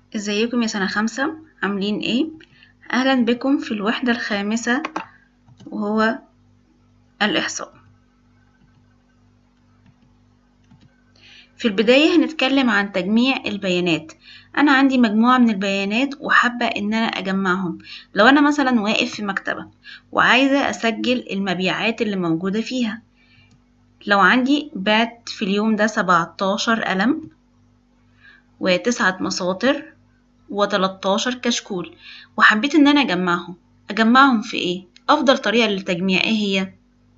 ازيكم يا سنة خمسة عاملين ايه؟ أهلا بكم في الوحدة الخامسة وهو الإحصاء في البداية هنتكلم عن تجميع البيانات أنا عندي مجموعة من البيانات وحابة إن أنا أجمعهم لو أنا مثلا واقف في مكتبة وعايزة أسجل المبيعات اللي موجودة فيها لو عندي بعت في اليوم ده سبعتاشر قلم وتسعة مساطر وتلاتاشر كشكول وحبيت إن أنا أجمعهم أجمعهم في إيه؟ أفضل طريقة للتجميع إيه هي؟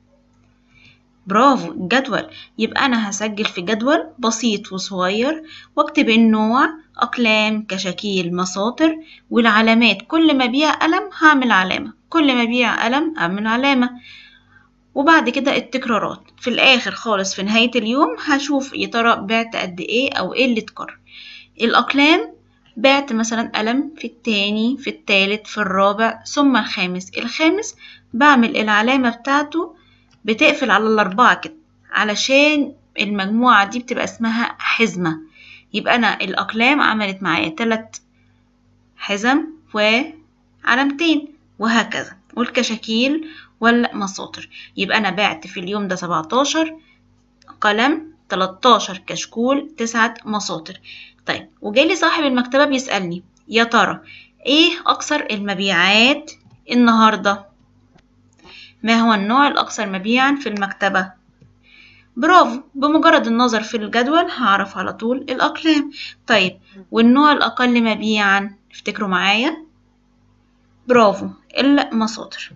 برافو جدول يبقى أنا هسجل في جدول بسيط وصغير واكتب النوع أقلام كشاكيل مساطر والعلامات كل ما أبيع قلم هعمل علامة كل ما أبيع قلم أعمل علامة وبعد كده التكرارات في الآخر خالص في نهاية اليوم هشوف يا ترى بعت قد إيه أو إيه اللي اتكرر الأقلام بعت مثلا قلم في التاني في التالت في الرابع ثم الخامس الخامس بعمل العلامة بتاعته بتقفل على الأربعة كده علشان المجموعة دي بتبقى اسمها حزمة يبقى أنا الأقلام عملت معايا تلات حزم وعلامتين وهكذا والكشاكيل والمساطر يبقى أنا بعت في اليوم ده سبعتاشر قلم تلاتاشر كشكول تسعة مساطر طيب وجالي صاحب المكتبة بيسألني يا ترى ايه أكثر المبيعات النهاردة ما هو النوع الأكثر مبيعا في المكتبة برافو بمجرد النظر في الجدول هعرف على طول الأقلام طيب والنوع الأقل مبيعا افتكروا معايا برافو المساطر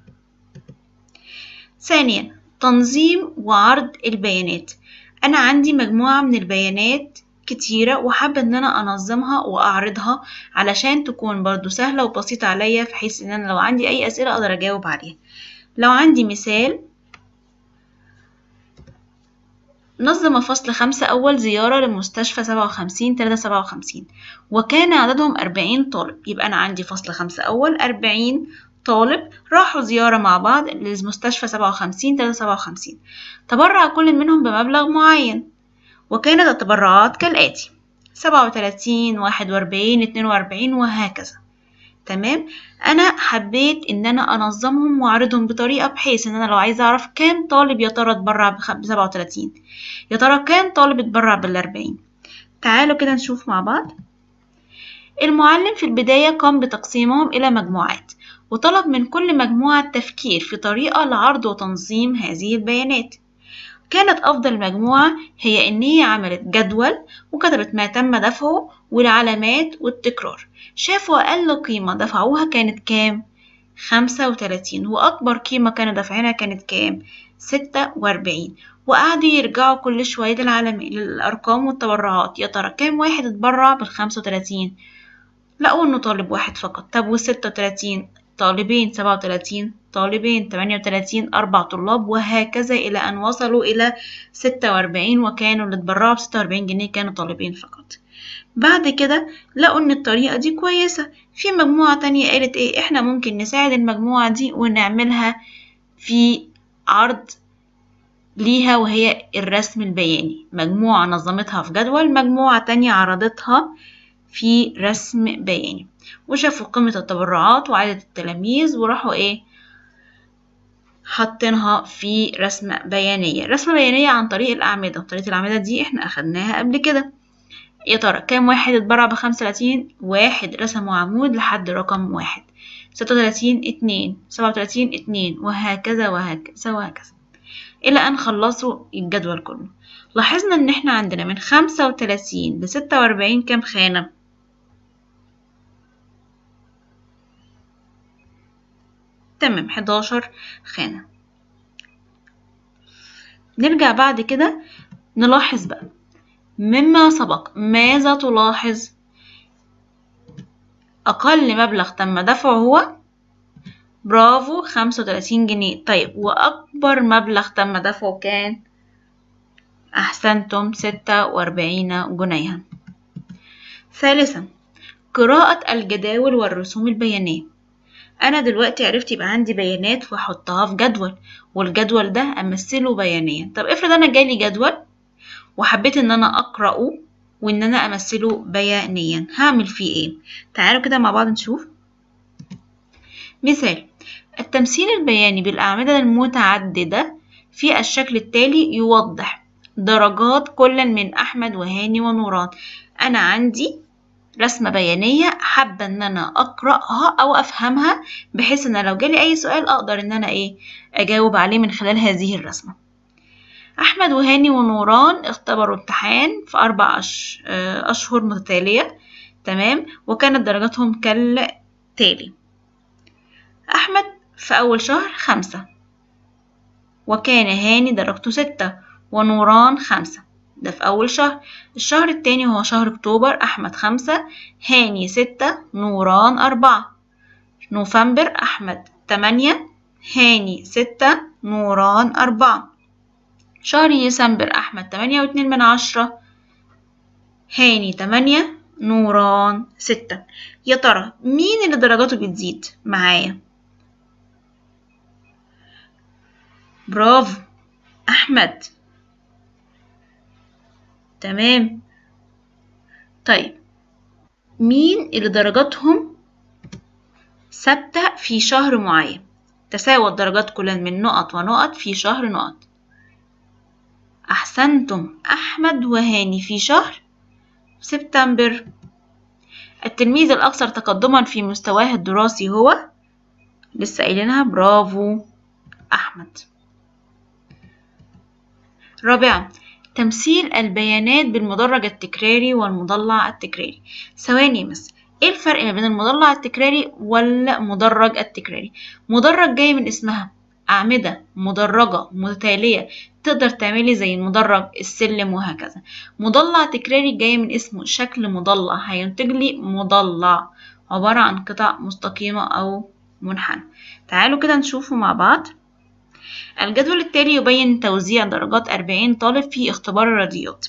ثانيا تنظيم وعرض البيانات أنا عندي مجموعة من البيانات كتيرة وحابة إن أنا أنظمها وأعرضها علشان تكون برضو سهلة وبسيطة عليا في حيث إن أنا لو عندي أي أسئلة أقدر أجاوب عليها لو عندي مثال نظم فصل خمسة أول زيارة لمستشفى سبعة وخمسين تلاتة سبعة وخمسين وكان عددهم أربعين طالب يبقى أنا عندي فصل خمسة أول أربعين طالب راحوا زيارة مع بعض لمستشفى سبعة وخمسين تلاتة سبعة وخمسين تبرع كل منهم بمبلغ معين وكانت التبرعات كالآتي سبعة وتلاتين واحد وأربعين اتنين وأربعين وهكذا تمام أنا حبيت إن أنا أنظمهم وأعرضهم بطريقة بحيث إن أنا لو عايزة أعرف كام طالب يا ترى اتبرع بسبعة وتلاتين يا ترى كام طالب اتبرع بالأربعين تعالوا كده نشوف مع بعض المعلم في البداية قام بتقسيمهم إلى مجموعات وطلب من كل مجموعة التفكير في طريقة لعرض وتنظيم هذه البيانات كانت أفضل مجموعة هي إن هي عملت جدول وكتبت ما تم دفعه والعلامات والتكرار شافوا أقل قيمة دفعوها كانت كام؟ خمسة وتلاتين وأكبر قيمة كانوا دافعينها كانت كام؟ ستة وأربعين وقعدوا يرجعوا كل شوية للعلامات للأرقام والتبرعات يا ترى كام واحد اتبرع بالخمسة وتلاتين؟ لقوا إنه طالب واحد فقط طب والستة وتلاتين طالبين سبعة وتلاتين طالبين تمانية وتلاتين أربع طلاب وهكذا إلى أن وصلوا إلى ستة وأربعين وكانوا اللي اتبرعوا بستة وأربعين جنيه كانوا طالبين فقط بعد كده لقوا إن الطريقة دي كويسة في مجموعة تانية قالت إيه إحنا ممكن نساعد المجموعة دي ونعملها في عرض ليها وهي الرسم البياني مجموعة نظمتها في جدول مجموعة تانية عرضتها في رسم بياني وشافوا قيمة التبرعات وعدد التلاميذ وراحوا ايه حاطينها في رسمة بيانية رسمة بيانية عن طريق الأعمدة طريقة الأعمدة دي احنا أخدناها قبل كده يا ترى كام واحد اتبرع بخمسة وتلاتين واحد رسموا عمود لحد رقم واحد ستة وتلاتين اتنين سبعة وتلاتين اتنين وهكذا وهكذا وهكذا إلى أن خلصوا الجدول كله لاحظنا إن احنا عندنا من خمسة وتلاتين لستة وأربعين كام خانة تمام حداشر خانة نرجع بعد كده نلاحظ بقى مما سبق ماذا تلاحظ أقل مبلغ تم دفعه هو برافو خمسة وتلاتين جنيه طيب وأكبر مبلغ تم دفعه كان أحسنتم ستة وأربعين جنيها ثالثا قراءة الجداول والرسوم البيانية أنا دلوقتي عرفت يبقى عندي بيانات وأحطها في جدول والجدول ده أمثله بيانيا طب افرض أنا جالي جدول وحبيت إن أنا أقرأه وإن أنا أمثله بيانيا هعمل فيه إيه تعالوا كده مع بعض نشوف مثال التمثيل البياني بالأعمدة المتعددة في الشكل التالي يوضح درجات كل من أحمد وهاني ونوران أنا عندي رسمة بيانية حابة إن أنا أقرأها أو أفهمها بحيث إن لو جالي أي سؤال أقدر إن أنا إيه أجاوب عليه من خلال هذه الرسمة أحمد وهاني ونوران اختبروا امتحان في أربع أش... أشهر متتالية تمام وكانت درجاتهم كالتالي أحمد في أول شهر خمسة وكان هاني درجته ستة ونوران خمسة ده في أول شهر الشهر التاني هو شهر أكتوبر أحمد خمسة هاني ستة نوران أربعة نوفمبر أحمد تمانية هاني ستة نوران أربعة شهر ديسمبر أحمد تمانية واتنين من عشرة هاني تمانية نوران ستة يا ترى مين اللي درجاته بتزيد معايا برافو أحمد تمام طيب مين اللي درجاتهم ثابتة في شهر معين تساوت درجات كل من نقط ونقط في شهر نقط أحسنتم أحمد وهاني في شهر سبتمبر التلميذ الأكثر تقدما في مستواه الدراسي هو لسه قايلينها برافو أحمد رابعا تمثيل البيانات بالمدرج التكراري والمضلع التكراري ثواني بس ايه الفرق ما بين المضلع التكراري والمدرج التكراري مدرج جاي من اسمها أعمدة مدرجة متتالية تقدر تعملي زي المدرج السلم وهكذا مضلع تكراري جاي من اسمه شكل مضلع هينتج لي مضلع عبارة عن قطع مستقيمة أو منحنى تعالوا كده نشوفه مع بعض الجدول التالي يبين توزيع درجات 40 طالب في اختبار الرياضيات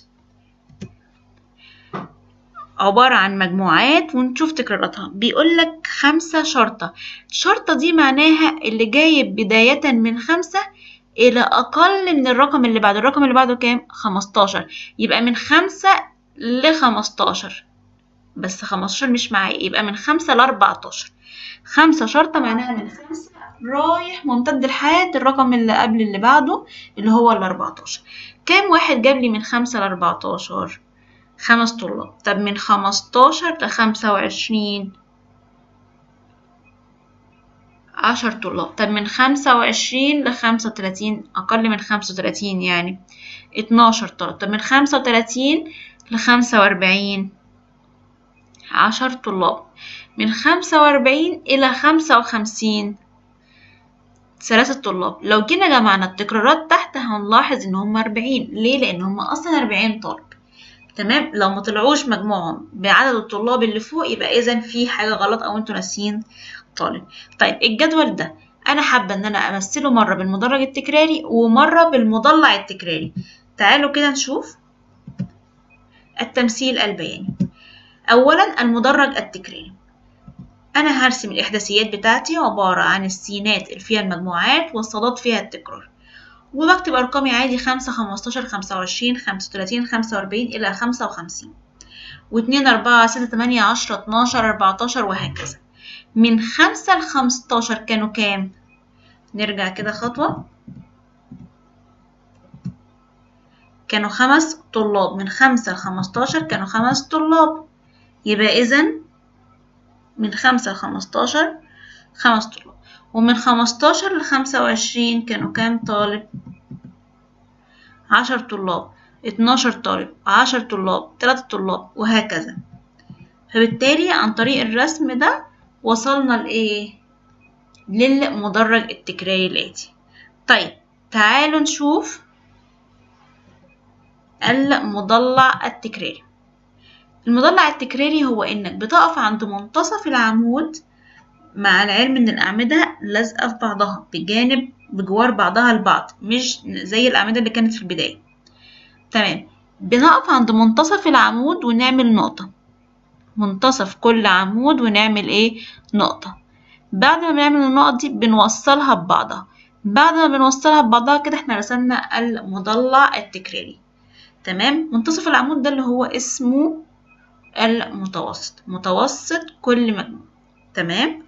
عبارة عن مجموعات ونشوف تكراراتها بيقولك خمسة شرطة الشرطة دي معناها اللي جايب بداية من خمسة إلى أقل من الرقم اللي بعده الرقم اللي بعده كام؟ خمستاشر يبقى من خمسة لخمستاشر بس خمستاشر مش معايا يبقى من خمسة لأربعتاشر خمسة شرطة معناها من خمسة رايح ممتد لحد الرقم اللي قبل اللي بعده اللي هو الأربعتاشر كام واحد جاب لي من خمسة لأربعتاشر خمس طلاب طب من خمستاشر لخمسة وعشرين عشر طلاب طب من خمسة وعشرين لخمسة وتلاتين أقل من خمسة وتلاتين يعني اتناشر طلاب طب من خمسة وتلاتين لخمسة وأربعين عشر طلاب من خمسة وأربعين إلى خمسة وخمسين ثلاثة طلاب لو جينا جمعنا التكرارات تحت هنلاحظ إن هم أربعين ليه؟ لأن هم أصلا أربعين طالب تمام لو ما طلعوش مجموعهم بعدد الطلاب اللي فوق يبقى إذا في حاجة غلط أو أنتوا ناسيين طالب طيب الجدول ده أنا حابة إن أنا أمثله مرة بالمدرج التكراري ومرة بالمضلع التكراري تعالوا كده نشوف التمثيل البياني أولا المدرج التكراري أنا هرسم الإحداثيات بتاعتي عبارة عن السينات اللي فيها المجموعات والصادات فيها التكرار وبكتب أرقامي عادي خمسة خمستاشر خمسة وعشرين خمسة وتلاتين خمسة وأربعين إلى خمسة وخمسين واتنين أربعة ستة تمانية عشرة اتناشر أربعتاشر وهكذا من خمسة لخمستاشر كانوا كام؟ نرجع كده خطوة كانوا خمس طلاب من خمسة لخمستاشر كانوا خمس طلاب يبقى إذن من خمسة لخمستاشر خمس طلاب ومن خمستاشر لخمسة وعشرين كانوا كام طالب عشر طلاب اتناشر طالب عشر طلاب تلاتة طلاب وهكذا فبالتالي عن طريق الرسم ده وصلنا لإيه للمدرج التكراري الآتي طيب تعالوا نشوف المضلع التكراري المضلع التكراري هو إنك بتقف عند منتصف العمود مع العلم إن الأعمدة لازقة في بعضها بجانب بجوار بعضها البعض مش زي الأعمدة اللي كانت في البداية تمام بنقف عند منتصف العمود ونعمل نقطة منتصف كل عمود ونعمل ايه نقطة بعد ما بنعمل النقط دي بنوصلها ببعضها بعد ما بنوصلها ببعضها كده احنا رسمنا المضلع التكراري تمام منتصف العمود ده اللي هو اسمه المتوسط متوسط كل مجموع تمام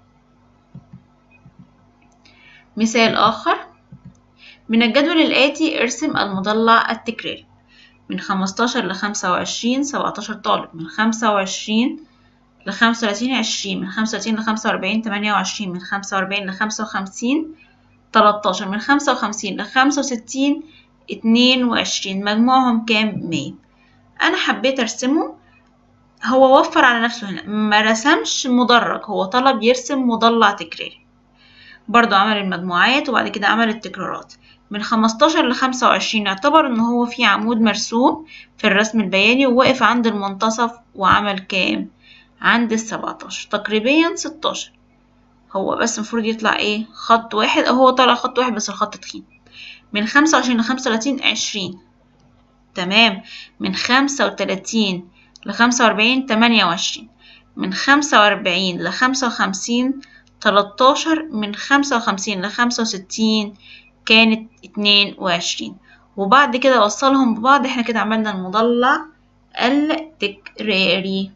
مثال آخر من الجدول الآتي ارسم المضلع التكراري من خمستاشر لخمسة وعشرين سبعتاشر طالب من خمسة وعشرين لخمسة وتلاتين عشرين من خمسة وتلاتين لخمسة وأربعين تمانية وعشرين من خمسة وأربعين لخمسة وخمسين تلاتاشر من خمسة وخمسين لخمسة وستين اتنين وعشرين مجموعهم كام مية أنا حبيت أرسمه هو وفر على نفسه هنا ما رسمش مدرج هو طلب يرسم مضلع تكراري برضو عمل المجموعات وبعد كده عمل التكرارات من خمستاشر لخمسة وعشرين اعتبر ان هو في عمود مرسوم في الرسم البياني ووقف عند المنتصف وعمل كام عند السبعتاشر تقريبا ستاشر هو بس المفروض يطلع ايه خط واحد او هو طلع خط واحد بس الخط تخين من خمسة وعشرين لخمسة وتلاتين عشرين تمام من خمسة وتلاتين لخمسة وأربعين تمانية وعشرين من خمسة وأربعين لخمسة وخمسين تلاتاشر من خمسة وخمسين لخمسة وستين كانت اتنين وعشرين وبعد كده وصلهم ببعض احنا كده عملنا المضلع التكراري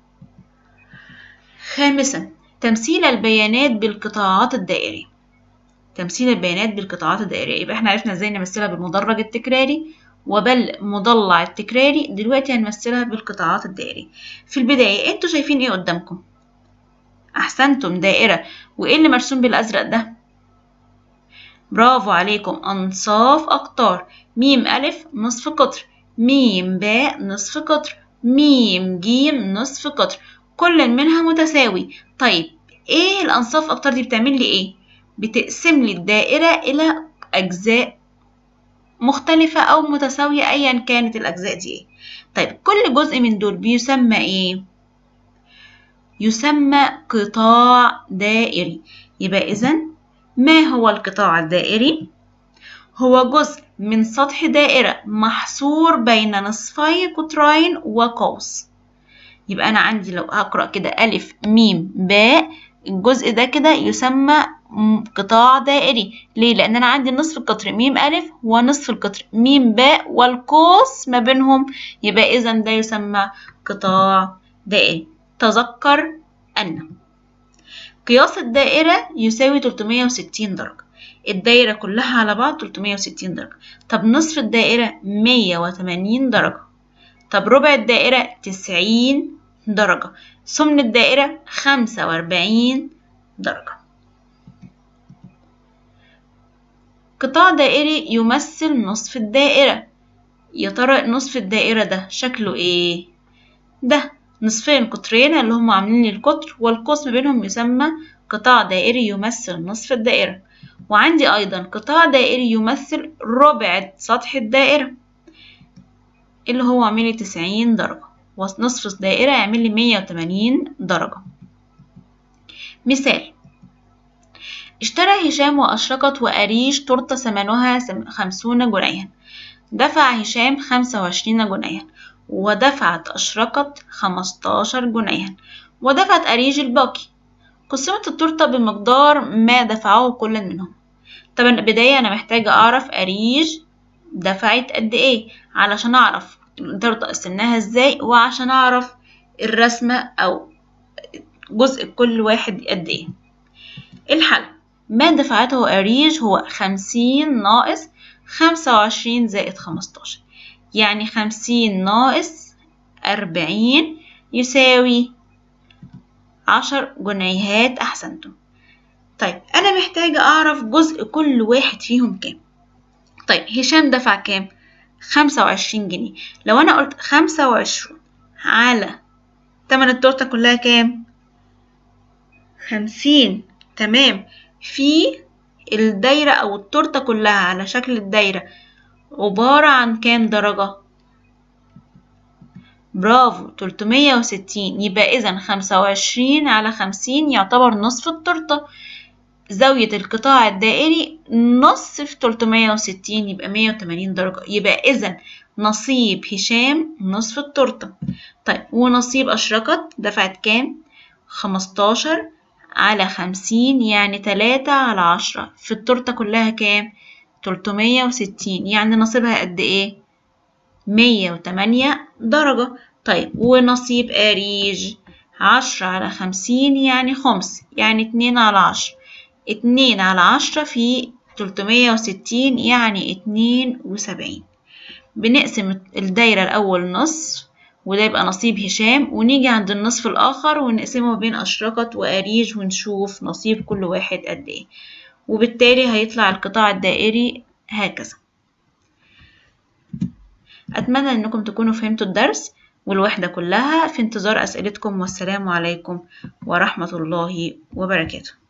خامسا تمثيل البيانات بالقطاعات الدائرية تمثيل البيانات بالقطاعات الدائرية يبقى احنا عرفنا ازاي نمثلها بالمدرج التكراري وبالمضلع التكراري دلوقتي هنمثلها بالقطاعات الدائرية في البداية انتوا شايفين ايه قدامكم احسنتم دائرة وايه اللي مرسوم بالازرق ده برافو عليكم انصاف اقطار ميم الف نصف قطر ميم باء نصف قطر ميم جيم نصف قطر كل منها متساوي طيب ايه الانصاف اقطار دي بتعمل لي ايه بتقسم لي الدائرة الى اجزاء مختلفة او متساوية ايا كانت الاجزاء دي ايه طيب كل جزء من دول بيسمى ايه يسمى قطاع دائري يبقى اذا ما هو القطاع الدائري هو جزء من سطح دائرة محصور بين نصفي قطرين وقوس يبقى أنا عندي لو هقرأ كده ألف ميم باء الجزء ده كده يسمى قطاع دائري ليه؟ لأن أنا عندي نصف القطر ميم ألف ونصف القطر ميم باء والقوس ما بينهم يبقى إذا ده يسمى قطاع دائري تذكر أن قياس الدائرة يساوي 360 درجة الدايرة كلها على بعض 360 درجة طب نصف الدائرة 180 درجة طب ربع الدائرة 90 درجة سمن الدائرة 45 درجة قطاع دائري يمثل نصف الدائرة يا ترى نصف الدائرة ده شكله ايه ده نصفين قطرين اللي هم عاملين لي القطر والقوس ما بينهم يسمى قطاع دائري يمثل نصف الدائرة وعندي أيضا قطاع دائري يمثل ربع سطح الدائرة اللي هو عامل لي تسعين درجة ونصف الدائرة يعمل لي مية وتمانين درجة مثال اشترى هشام وأشرقت وأريج تورتة ثمنها خمسون جنيها دفع هشام خمسة وعشرين جنيها ودفعت أشرقت خمستاشر جنيها ودفعت أريج الباقي قسمت التورتة بمقدار ما دفعه كل منهم طبعا البداية أنا محتاجة أعرف أريج دفعت قد إيه علشان أعرف التورتة قسمناها إزاي وعشان أعرف الرسمة أو جزء كل واحد قد إيه الحل ما دفعته أريج هو خمسين ناقص خمسة وعشرين زائد خمستاشر يعني خمسين ناقص أربعين يساوي عشر جنيهات أحسنتم طيب أنا محتاجة أعرف جزء كل واحد فيهم كام طيب هشام دفع كام خمسة وعشرين جنيه لو أنا قلت خمسة وعشرين على تمن التورتة كلها كام خمسين تمام في الدايرة أو التورتة كلها على شكل الدايرة عبارة عن كام درجة؟ برافو تلتمية وستين يبقى إذا خمسة وعشرين على خمسين يعتبر نصف التورتة زاوية القطاع الدائري نص في تلتمية وستين يبقى مية وتمانين درجة يبقى إذا نصيب هشام نصف التورتة طيب ونصيب أشرقت دفعت كام؟ خمستاشر على خمسين يعني تلاتة على عشرة في التورتة كلها كام؟ تلتمية وستين يعني نصيبها قد ايه؟ مية وتمانية درجة طيب ونصيب أريج عشرة على خمسين يعني خمس يعني اتنين على عشرة اتنين على عشرة في تلتمية وستين يعني اتنين وسبعين بنقسم الدايرة الأول نصف وده يبقى نصيب هشام ونيجي عند النصف الآخر ونقسمه بين أشرقت وأريج ونشوف نصيب كل واحد قد إيه وبالتالي هيطلع القطاع الدائري هكذا أتمنى أنكم تكونوا فهمتوا الدرس والوحدة كلها في انتظار أسئلتكم والسلام عليكم ورحمة الله وبركاته